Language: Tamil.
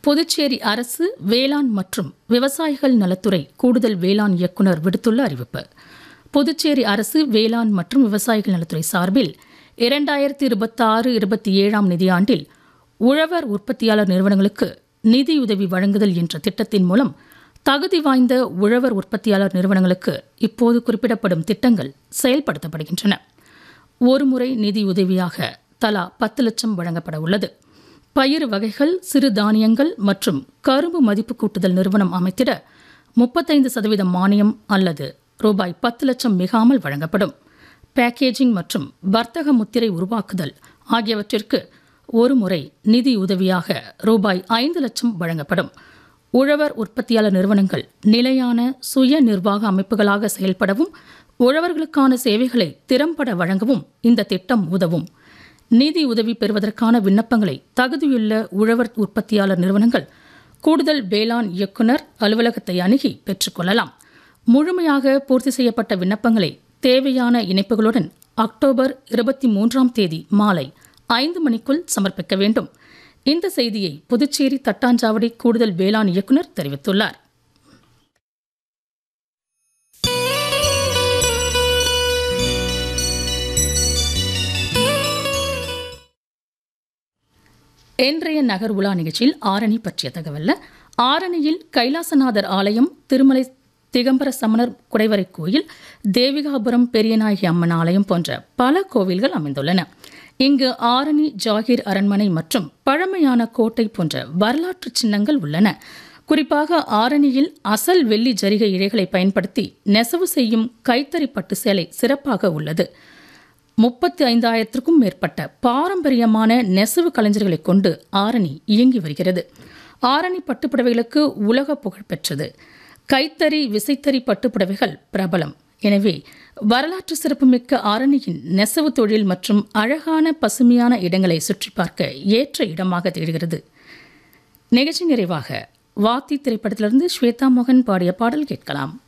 புதுச்சேரி அரசு வேளாண் மற்றும் விவசாயிகள் நலத்துறை கூடுதல் வேளாண் இயக்குநர் விடுத்துள்ள அறிவிப்பு புதுச்சேரி அரசு வேளாண் மற்றும் விவசாயிகள் நலத்துறை சார்பில் இரண்டாயிரத்தி இருபத்தாறு இருபத்தி ஏழாம் நிதியாண்டில் உழவர் உற்பத்தியாளர் நிறுவனங்களுக்கு நிதியுதவி வழங்குதல் என்ற திட்டத்தின் மூலம் தகுதி வாய்ந்த உழவர் உற்பத்தியாளர் நிறுவனங்களுக்கு இப்போது குறிப்பிடப்படும் திட்டங்கள் செயல்படுத்தப்படுகின்றன ஒருமுறை நிதியுதவியாக தலா பத்து லட்சம் வழங்கப்பட உள்ளது பயிர் வகைகள் சிறு தானியங்கள் மற்றும் கரும்பு மதிப்பு கூட்டுதல் நிறுவனம் அமைத்திட முப்பத்தைந்து சதவீதம் மானியம் அல்லது ரூபாய் பத்து லட்சம் மிகாமல் வழங்கப்படும் பேக்கேஜிங் மற்றும் வர்த்தக முத்திரை உருவாக்குதல் ஆகியவற்றிற்கு ஒருமுறை நிதி உதவியாக ரூபாய் ஐந்து லட்சம் வழங்கப்படும் உழவர் உற்பத்தியாளர் நிறுவனங்கள் நிலையான சுய நிர்வாக அமைப்புகளாக செயல்படவும் உழவர்களுக்கான சேவைகளை திறம்பட வழங்கவும் இந்த திட்டம் உதவும் நிதி உதவி பெறுவதற்கான விண்ணப்பங்களை தகுதியுள்ள உழவர் உற்பத்தியாளர் நிறுவனங்கள் கூடுதல் வேளாண் இயக்குநர் அலுவலகத்தை அணுகி பெற்றுக்கொள்ளலாம் முழுமையாக பூர்த்தி செய்யப்பட்ட விண்ணப்பங்களை தேவையான இணைப்புகளுடன் அக்டோபர் இருபத்தி மூன்றாம் தேதி மாலை ஐந்து மணிக்குள் சமர்ப்பிக்க வேண்டும் இந்த செய்தியை புதுச்சேரி தட்டாஞ்சாவடி கூடுதல் வேளாண் இயக்குநர் தெரிவித்துள்ளார் இன்றைய நகர் உலா நிகழ்ச்சியில் ஆரணி பற்றிய தகவல்ல ஆரணியில் கைலாசநாதர் ஆலயம் திருமலை திகம்பர சமணர் குடைவரை கோயில் தேவிகாபுரம் பெரியநாயகி அம்மன் ஆலயம் போன்ற பல கோவில்கள் அமைந்துள்ளன இங்கு ஆரணி ஜாகிர் அரண்மனை மற்றும் பழமையான கோட்டை போன்ற வரலாற்று சின்னங்கள் உள்ளன குறிப்பாக ஆரணியில் அசல் வெள்ளி ஜரிகை இழைகளை பயன்படுத்தி நெசவு செய்யும் கைத்தறி பட்டு சேலை சிறப்பாக உள்ளது முப்பத்தி ஐந்தாயிரத்திற்கும் மேற்பட்ட பாரம்பரியமான நெசவு கலைஞர்களை கொண்டு ஆரணி இயங்கி வருகிறது ஆரணி பட்டுப்புடவைகளுக்கு உலக புகழ் பெற்றது கைத்தறி விசைத்தறி பட்டுப்புடவைகள் பிரபலம் எனவே வரலாற்று சிறப்புமிக்க ஆரணியின் நெசவு தொழில் மற்றும் அழகான பசுமையான இடங்களை சுற்றி பார்க்க ஏற்ற இடமாக திகழ்கிறது நிகழ்ச்சி நிறைவாக வாத்தி திரைப்படத்திலிருந்து ஸ்வேதா மோகன் பாடிய பாடல் கேட்கலாம்